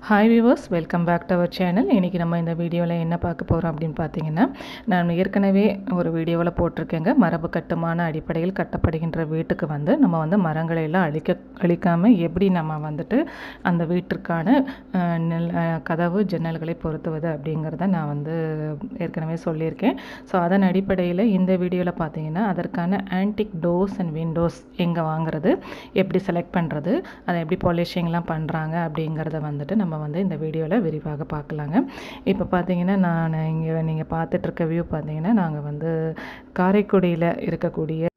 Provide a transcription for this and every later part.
hi viewers welcome back to our channel இன்றைக்கி நம்ம இந்த வீடியோவில் என்ன பார்க்க போகிறோம் அப்படின்னு பார்த்தீங்கன்னா நான் ஏற்கனவே ஒரு வீடியோவில் போட்டிருக்கேங்க மரபு கட்டுமான அடிப்படையில் கட்டப்படுகின்ற வீட்டுக்கு வந்து நம்ம வந்து மரங்களை எல்லாம் அழிக்க அழிக்காமல் எப்படி நம்ம வந்துட்டு அந்த வீட்டிற்கான அஹ், நெல் அஹ், கதவு ஜன்னல்களை பொருத்துவது அப்படிங்கிறத நான் வந்து ஏற்கனவே சொல்லியிருக்கேன் ஸோ அதன் அடிப்படையில் இந்த வீடியோவில் பார்த்தீங்கன்னா அதற்கான ஆன்டிக் டோர்ஸ் அண்ட் விண்டோஸ் எங்கே வாங்குறது எப்படி செலக்ட் பண்ணுறது அதை எப்படி பாலிஷிங்லாம் பண்ணுறாங்க அப்படிங்கிறத வந்துட்டு நம்ம வந்து இந்த வீடியோவில் விரிவாக பார்க்கலாங்க இப்போ பார்த்தீங்கன்னா நான் இங்கே நீங்கள் பார்த்துட்ருக்க வியூ பார்த்தீங்கன்னா நாங்கள் வந்து காரைக்குடியில் இருக்கக்கூடிய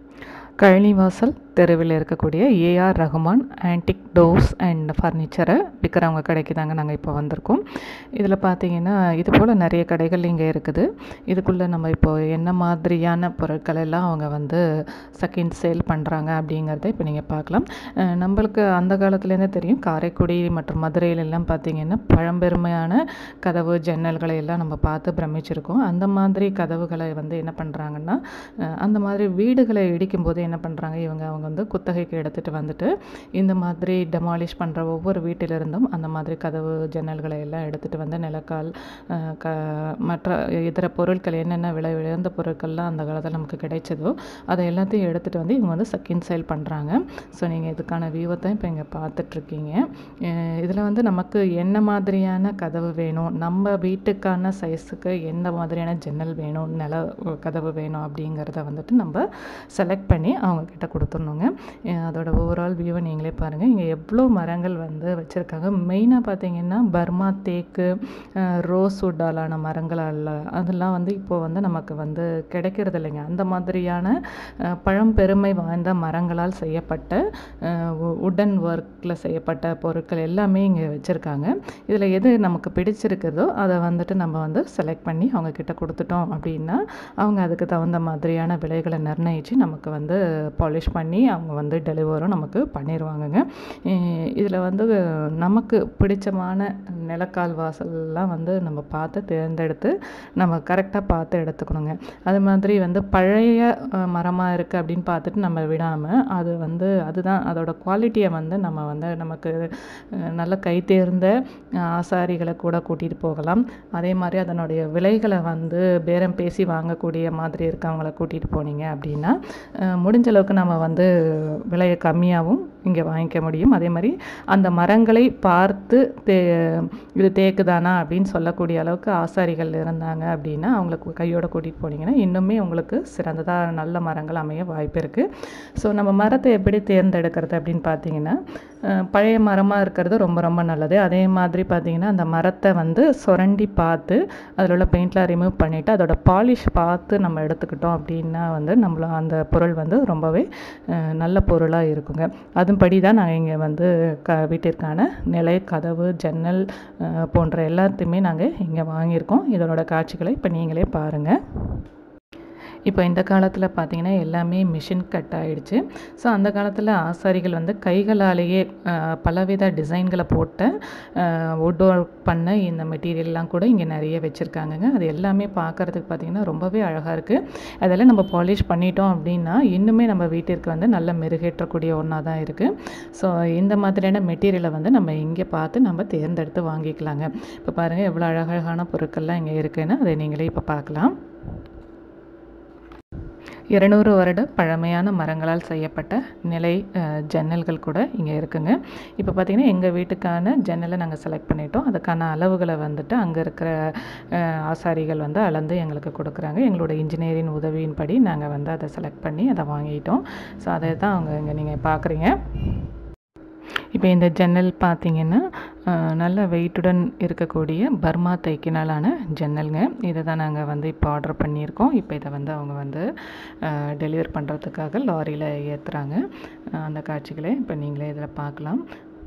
கழனிவாசல் தெருவில் இருக்கக்கூடிய A R Rahman antique doors and ஃபர்னிச்சரை விற்கிறவங்க கடைக்கு தாங்க நாங்கள் இப்போ வந்திருக்கோம் இதில் பார்த்தீங்கன்னா இது போல் நிறைய கடைகள் இங்கே இருக்குது இதுக்குள்ளே நம்ம இப்போ என்ன மாதிரியான பொருட்கள் எல்லாம் அவங்க வந்து செகண்ட் சேல் பண்ணுறாங்க அப்படிங்கிறத இப்போ நீங்கள் பார்க்கலாம் அஹ் நம்மளுக்கு அந்த காலத்துலேருந்தே தெரியும் காரைக்குடி மற்றும் மதுரையில எல்லாம் பார்த்தீங்கன்னா பழம்பெருமையான கதவு ஜன்னல்களை எல்லாம் நம்ம பார்த்து பிரமிச்சிருக்கோம் அந்த மாதிரி கதவுகளை வந்து என்ன பண்ணுறாங்கன்னா அஹ் அந்த மாதிரி வீடுகளை இடிக்கும்போது என்ன பண்ணுறாங்க இவங்க அவங்க வந்து குத்தகைக்கு எடுத்துகிட்டு வந்துட்டு இந்த மாதிரி டெமாலிஷ் பண்ணுற ஒவ்வொரு வீட்டிலிருந்தும் அந்த மாதிரி கதவு ஜன்னல்களை எல்லாம் எடுத்துகிட்டு வந்து நிலக்கால் அஹ் க மற்ற இதர பொருட்கள் என்னென்ன விலை உயர்ந்த பொருட்கள்லாம் அந்த காலத்தில் நமக்கு கிடைச்சதோ அதை எல்லாத்தையும் எடுத்துகிட்டு வந்து இவங்க வந்து செகண்ட் சேல் பண்ணுறாங்க ஸோ நீங்கள் இதுக்கான வியூவை தான் இப்போ இங்கே பார்த்துட்ருக்கீங்க இதில் வந்து நமக்கு என்ன மாதிரியான கதவு வேணும் நம்ம வீட்டுக்கான சைஸுக்கு எந்த மாதிரியான ஜன்னல் வேணும் நில கதவு வேணும் அப்படிங்கிறத வந்துட்டு நம்ம செலக்ட் பண்ணி அவங்க கிட்ட கொடுத்துடணுங்க அஹ் அதோட ஓவரால் வியூவை நீங்களே பாருங்கள் இங்கே எவ்வளோ மரங்கள் வந்து வச்சுருக்காங்க மெயினாக பார்த்தீங்கன்னா பர்மா தேக்கு ரோஸ் வுட்டாலான மரங்களால் அதெல்லாம் வந்து இப்போது வந்து நமக்கு வந்து கிடைக்கிறது இல்லைங்க அந்த மாதிரியான அஹ், பழம்பெருமை வாய்ந்த மரங்களால் செய்யப்பட்ட உடன் ஒர்க்கில் செய்யப்பட்ட பொருட்கள் எல்லாமே இங்கே வச்சுருக்காங்க இதில் எது நமக்கு பிடிச்சிருக்குதோ அதை வந்துட்டு நம்ம வந்து செலக்ட் பண்ணி அவங்க கிட்ட கொடுத்துட்டோம் அப்படின்னா அவங்க அதுக்கு தகுந்த மாதிரியான விலைகளை நிர்ணயித்து நமக்கு வந்து பாலிஷ் பண்ணி அவங்க வந்து டெலிவரும் நமக்கு பண்ணிடுவாங்கங்க இதில் வந்து நமக்கு பிடிச்சமான நிலக்கால் வாசல்லாம் வந்து நம்ம பார்த்து தேர்ந்தெடுத்து நம்ம கரெக்டாக பார்த்து எடுத்துக்கணுங்க அது மாதிரி வந்து பழைய மரமாக இருக்குது அப்படின்னு பார்த்துட்டு நம்ம விடாமல் அது வந்து அதுதான் அதோட குவாலிட்டியை வந்து நம்ம வந்து நமக்கு அஹ், நல்ல கை தேர்ந்த அஹ், ஆசாரிகளை கூட கூட்டிகிட்டு போகலாம் அதே மாதிரி அதனுடைய விலைகளை வந்து பேரம் பேசி வாங்கக்கூடிய மாதிரி இருக்கவங்கள கூட்டிகிட்டு போனீங்க அப்படின்னா அஹ், முடிஞ்ச அளவுக்கு நம்ம வந்து விலையை கம்மியாகவும் இங்கே வாங்கிக்க முடியும் அதே மாதிரி அந்த மரங்களை பார்த்து தே இது தேக்குதானா அப்படின்னு சொல்லக்கூடிய அளவுக்கு ஆசாரிகள் இருந்தாங்க அப்படின்னா அவங்களுக்கு கையோட கூட்டிகிட்டு போனீங்கன்னா இன்னுமே உங்களுக்கு சிறந்ததாக நல்ல மரங்கள் அமைய வாய்ப்பு இருக்குது ஸோ நம்ம மரத்தை எப்படி தேர்ந்தெடுக்கிறது அப்படின்னு பார்த்தீங்கன்னா அஹ், பழைய மரமாக இருக்கிறது ரொம்ப ரொம்ப நல்லது அதே மாதிரி பார்த்தீங்கன்னா அந்த மரத்தை வந்து சுரண்டி பார்த்து அதில் உள்ள பெயிண்ட்லாம் ரிமூவ் பண்ணிவிட்டு அதோட பாலிஷ் பார்த்து நம்ம எடுத்துக்கிட்டோம் அப்படின்னா வந்து நம்மள அந்த பொருள் வந்து ரொம்பவே அஹ், நல்ல பொருளாக இருக்குங்க அதுபடி தான் நாங்கள் இங்கே வந்து க வீட்டிற்கான நிலை கதவு ஜன்னல் அஹ், போன்ற எல்லாத்தையுமே நாங்கள் இங்கே வாங்கியிருக்கோம் இதனோட காட்சிகளை இப்போ நீங்களே பாருங்கள் இப்போ இந்த காலத்தில் பார்த்தீங்கன்னா எல்லாமே மிஷின் கட் ஆயிடுச்சு ஸோ அந்த காலத்தில் ஆசாரிகள் வந்து கைகளாலேயே அஹ், பலவித டிசைன்களை போட்ட வுட் ஒர்க் பண்ண இந்த மெட்டீரியல்லாம் கூட இங்கே நிறைய வச்சுருக்காங்கங்க அது எல்லாமே பார்க்குறதுக்கு பார்த்தீங்கன்னா ரொம்பவே அழகாக இருக்குது அதெல்லாம் நம்ம பாலிஷ் பண்ணிட்டோம் அப்படின்னா இன்னுமே நம்ம வீட்டிற்கு வந்து நல்ல மெருகேற்றக்கூடிய ஒன்றா தான் இருக்குது ஸோ இந்த மாதிரியான மெட்டீரியலை வந்து நம்ம இங்கே பார்த்து நம்ம தேர்ந்தெடுத்து வாங்கிக்கலாங்க இப்போ பாருங்கள் எவ்வளோ அழகழகான பொருட்கள்லாம் இங்கே இருக்குன்னு அதை நீங்களே இப்போ பார்க்கலாம் இருநூறு வருட பழமையான மரங்களால் செய்யப்பட்ட நிலை அஹ், ஜன்னல்கள் கூட இங்கே இருக்குங்க இப்போ பார்த்தீங்கன்னா எங்கள் வீட்டுக்கான ஜன்னலை நாங்கள் செலக்ட் பண்ணிட்டோம் அதுக்கான அளவுகளை வந்துட்டு அங்கே இருக்கிற அஹ், ஆசாரிகள் வந்து அளந்து எங்களுக்கு கொடுக்குறாங்க எங்களோட இன்ஜினியரிங் உதவியின்படி நாங்கள் வந்து அதை செலக்ட் பண்ணி அதை வாங்கிட்டோம் ஸோ அதை தான் அவங்க இங்கே நீங்கள் பார்க்குறீங்க இப்போ இந்த ஜன்னல் பார்த்தீங்கன்னா அஹ், நல்ல வெயிட்டுடன் இருக்கக்கூடிய பர்மா தைக்கினாலான ஜன்னல்ங்க இதை தான் நாங்கள் வந்து இப்போ ஆர்டர் பண்ணியிருக்கோம் இப்போ இதை வந்து அவங்க வந்து டெலிவர் பண்ணுறதுக்காக லாரியில் ஏற்றுறாங்க அந்த காட்சிகளை இப்போ நீங்களே இதில் பார்க்கலாம்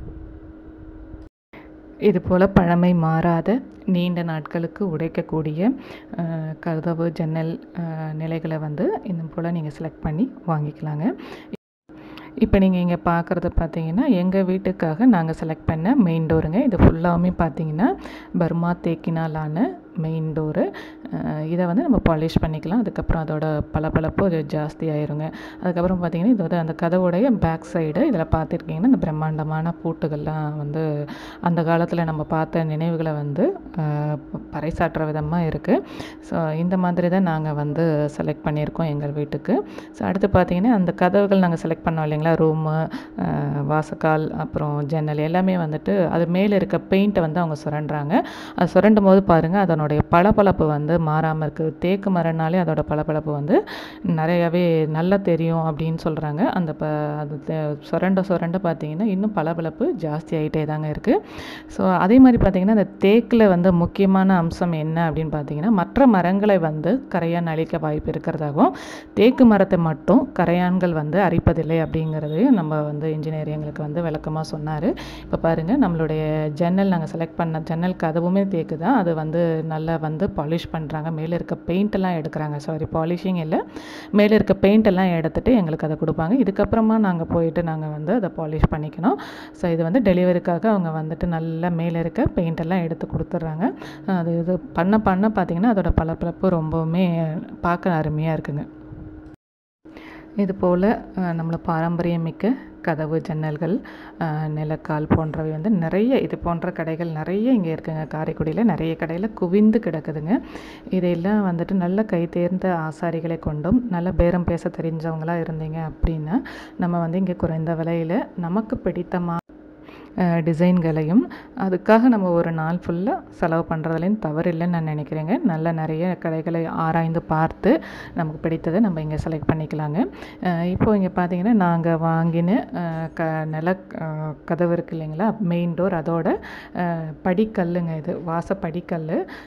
இது போல் பழமை மாறாத நீண்ட நாட்களுக்கு உடைக்கக்கூடிய அஹ், கதவு ஜன்னல் அஹ், நிலைகளை வந்து இந்த போல் நீங்கள் செலக்ட் பண்ணி வாங்கிக்கலாங்க இப்போ நீங்கள் இங்கே பார்க்குறது பார்த்தீங்கன்னா எங்கள் வீட்டுக்காக நாங்கள் செலக்ட் பண்ண மெயின் டோருங்க இது ஃபுல்லாகவுமே பார்த்தீங்கன்னா பர்மா தேக்கினாலான மெயின் டோரு இதை வந்து நம்ம பாலிஷ் பண்ணிக்கலாம் அதுக்கப்புறம் அதோட பளபளப்பு அது ஜாஸ்தி ஆயிருங்க அதுக்கப்புறம் பார்த்தீங்கன்னா இது வந்து அந்த கதவுடைய பேக் சைடு இதில் பார்த்துருக்கீங்கன்னா இந்த பிரம்மாண்டமான பூட்டுகள்லாம் வந்து அந்த காலத்தில் நம்ம பார்த்த நினைவுகளை வந்து அஹ், பறைசாற்றுற விதமாக இருக்குது ஸோ இந்த மாதிரி தான் நாங்கள் வந்து செலக்ட் பண்ணியிருக்கோம் எங்கள் வீட்டுக்கு ஸோ அடுத்து பார்த்தீங்கன்னா அந்த கதவுகள் நாங்கள் செலக்ட் பண்ணோம் இல்லைங்களா ரூமு வாசக்கால் அப்புறம் ஜன்னல் எல்லாமே வந்துட்டு அது மேலே இருக்க பெயிண்ட்டை வந்து அவங்க சுரண்டுறாங்க அது சுரண்டும் போது பாருங்கள் அதனுடைய பளபளப்பு வந்து மாறாமல் இருக்குது தேக்கு மரம்னாலே அதோட பளபளப்பு வந்து நிறையாவே நல்லா தெரியும் அப்படின்னு சொல்கிறாங்க அந்த ப அது தே- சுரண்ட சுரண்ட பார்த்தீங்கன்னா இன்னும் பளபளப்பு ஜாஸ்தி ஆகிட்டே தாங்க இருக்குது ஸோ அதே மாதிரி பார்த்தீங்கன்னா அந்த தேக்கில் வந்து முக்கியமான அம்சம் என்ன அப்படின்னு பார்த்தீங்கன்னா மற்ற மரங்களை வந்து கரையான் அழிக்க வாய்ப்பு இருக்கிறதாகவும் தேக்கு மரத்தை மட்டும் கரையான்கள் வந்து அரிப்பதில்லை அப்படிங்கிறதையும் நம்ம வந்து இன்ஜினியர் எங்களுக்கு வந்து விளக்கமாக சொன்னார் இப்போ பாருங்கள் நம்மளுடைய ஜன்னல் நாங்கள் செலக்ட் பண்ண ஜன்னல் கதவுமே தேக்கு தான் அது வந்து நல்லா வந்து பாலிஷ் பண்ணுறாங்க மேலே இருக்க பெயிண்ட் எல்லாம் எடுக்கிறாங்க சாரி பாலிஷிங் இல்லை மேலே இருக்க பெயிண்ட் எல்லாம் எடுத்துட்டு எங்களுக்கு அதை கொடுப்பாங்க இதுக்கப்புறமா நாங்கள் போயிட்டு நாங்கள் வந்து அதை பாலிஷ் பண்ணிக்கணும் ஸோ இது வந்து டெலிவரிக்காக அவங்க வந்துட்டு நல்லா மேலே இருக்க பெயிண்ட் எல்லாம் எடுத்து கொடுத்துட்றாங்க அது இது பண்ண பண்ண பார்த்தீங்கன்னா அதோட பளபளப்பு ரொம்பவுமே பார்க்க அருமையாக இருக்குங்க இது போல் நம்மளை பாரம்பரியமிக்க கதவு ஜன்னல்கள் அஹ், நிலக்கால் போன்றவை வந்து நிறைய இது போன்ற கடைகள் நிறைய இங்கே இருக்குங்க காரைக்குடியில் நிறைய கடையில் குவிந்து கிடக்குதுங்க இதையெல்லாம் வந்துட்டு நல்ல கை தேர்ந்த ஆசாரிகளை கொண்டும் நல்ல பேரம் பேச தெரிஞ்சவங்களா இருந்தீங்க அப்படின்னா நம்ம வந்து இங்கே குறைந்த விலையில் நமக்கு பிடித்தமான அஹ், டிசைன்களையும் அதுக்காக நம்ம ஒரு நாள் ஃபுல்லாக செலவு பண்ணுறதுலையும் தவறில்லைன்னு நான் நினைக்கிறேங்க நல்ல நிறைய கடைகளை ஆராய்ந்து பார்த்து நமக்கு பிடித்ததை நம்ம இங்கே செலக்ட் பண்ணிக்கலாங்க அஹ், இப்போ இங்கே பார்த்தீங்கன்னா நாங்கள் வாங்கின அஹ், க நில அஹ், கதவு இருக்கு இல்லைங்களா மெயின் டோர் அதோட அஹ், படிக்கல்லுங்க இது வாச படிக்கல்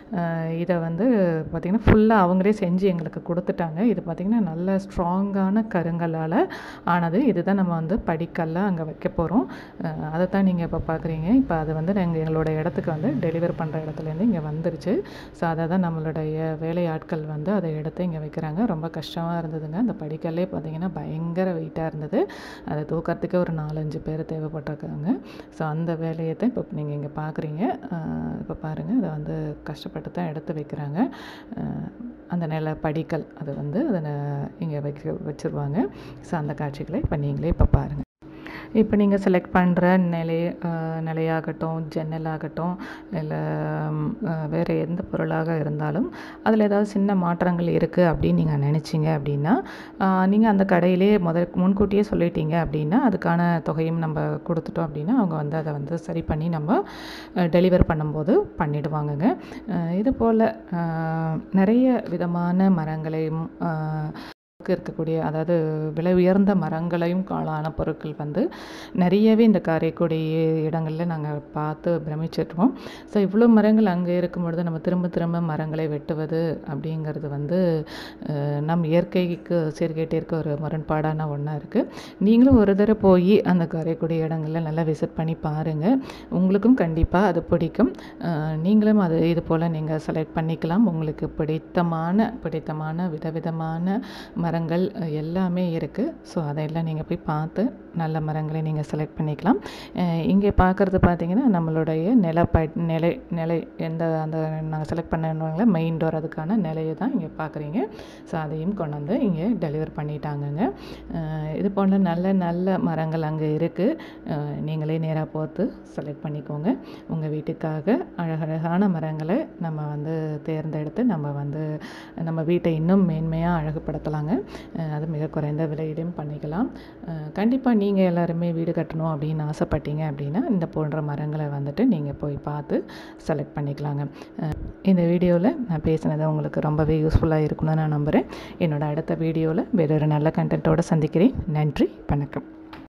இதை வந்து பார்த்திங்கன்னா ஃபுல்லாக அவங்களே செஞ்சு எங்களுக்கு கொடுத்துட்டாங்க இது பார்த்திங்கன்னா நல்ல ஸ்ட்ராங்கான கருங்கல்லால் ஆனது இதுதான் நம்ம வந்து படிக்கல்லாக அங்கே வைக்க போகிறோம் அதை தான் நீங்கள் இப்போ பார்க்குறீங்க இப்போ அது வந்து நாங்கள் எங்களோட இடத்துக்கு வந்து டெலிவர் பண்ணுற இடத்துலேருந்து இங்கே வந்துருச்சு ஸோ அதை தான் நம்மளுடைய வேலையாட்கள் வந்து அதை எடுத்து இங்கே வைக்கிறாங்க ரொம்ப கஷ்டமாக இருந்ததுங்க அந்த படிக்கல்லே பார்த்தீங்கன்னா பயங்கர வெயிட்டாக இருந்தது அதை தூக்கறதுக்கே ஒரு நாலஞ்சு பேர் தேவைப்பட்டிருக்காங்க ஸோ அந்த வேலையை தான் இப்போ நீங்கள் இங்கே பார்க்குறீங்க இப்போ பாருங்கள் அதை வந்து கஷ்டப்பட்டு தான் எடுத்து வைக்கிறாங்க அஹ் அந்த நில படிக்கல் அது வந்து அதை இங்கே வைக்க வச்சுருவாங்க ஸோ அந்த காட்சிகளை இப்போ நீங்களே இப்போ பாருங்கள் இப்போ நீங்கள் செலக்ட் பண்ணுற நிலை அஹ், நிலையாகட்டும் ஜன்னலாகட்டும் இல்லை வேறு எந்த பொருளாக இருந்தாலும் அதில் ஏதாவது சின்ன மாற்றங்கள் இருக்குது அப்படின்னு நீங்கள் நினச்சிங்க அப்படின்னா நீங்கள் அந்த கடையிலே முதல் முன்கூட்டியே சொல்லிட்டீங்க அப்படின்னா அதுக்கான தொகையும் நம்ம கொடுத்துட்டோம் அப்படின்னா அவங்க வந்து அதை வந்து சரி பண்ணி நம்ம டெலிவர் பண்ணும்போது பண்ணிடுவாங்கங்க அஹ், இது போல் அஹ், நிறைய விதமான மரங்களையும் அஹ், இருக்கக்கூடிய அதாவது விலை உயர்ந்த மரங்களையும் காளான பொருட்கள் வந்து நிறையவே இந்த காரைக்குடி இடங்களில் நாங்கள் பார்த்து பிரமிச்சிட்ருக்கோம் ஸோ இவ்வளோ மரங்கள் அங்கே இருக்கும் பொழுது நம்ம திரும்ப திரும்ப மரங்களை வெட்டுவது அப்படிங்கிறது வந்து அஹ், நம் இயற்கைக்கு சீர்கேட்டிற்கு ஒரு முரண்பாடான ஒன்றா இருக்குது நீங்களும் ஒரு தடவை போய் அந்த காரைக்குடி இடங்களில் நல்லா விசிட் பண்ணி பாருங்கள் உங்களுக்கும் கண்டிப்பாக அது பிடிக்கும் அஹ், நீங்களும் அது இது போல் நீங்கள் செலக்ட் பண்ணிக்கலாம் உங்களுக்கு பிடித்தமான பிடித்தமான விதவிதமான மரங்கள் அஹ், எல்லாமே இருக்குது ஸோ அதையெல்லாம் நீங்கள் போய் பார்த்து நல்ல மரங்களை நீங்கள் செலக்ட் பண்ணிக்கலாம் அஹ், இங்கே பார்க்குறது பார்த்தீங்கன்னா நம்மளுடைய நில ப நிலை நிலை எந்த அந்த நாங்கள் செலக்ட் பண்ணவங்கள மெயின் டோர் அதுக்கான நிலையை தான் இங்கே பார்க்குறீங்க ஸோ அதையும் கொண்டு வந்து இங்கே டெலிவர் பண்ணிட்டாங்கங்க அஹ், இது போன்ற நல்ல நல்ல மரங்கள் அங்கே இருக்குது நீங்களே நேராக பார்த்து செலக்ட் பண்ணிக்கோங்க உங்கள் வீட்டுக்காக அழகழகான மரங்களை நம்ம வந்து தேர்ந்தெடுத்து நம்ம வந்து நம்ம வீட்டை இன்னும் மேன்மையாக அழகுபடுத்தலாங்க அஹ் அது மிக குறைந்த விலையிலும் பண்ணிக்கலாம் கண்டிப்பாக நீங்கள் எல்லாருமே வீடு கட்டணும் அப்படின்னு ஆசைப்பட்டீங்க அப்படின்னா இந்த போன்ற மரங்களை வந்துட்டு நீங்கள் போய் பார்த்து செலக்ட் பண்ணிக்கலாங்க அஹ் இந்த வீடியோவில் நான் பேசினது உங்களுக்கு ரொம்பவே யூஸ்ஃபுல்லாக இருக்கும்னு நான் நம்புகிறேன் என்னோட அடுத்த வீடியோவில் வேறொரு நல்ல கண்டென்ட்டோடு சந்திக்கிறேன் நன்றி வணக்கம்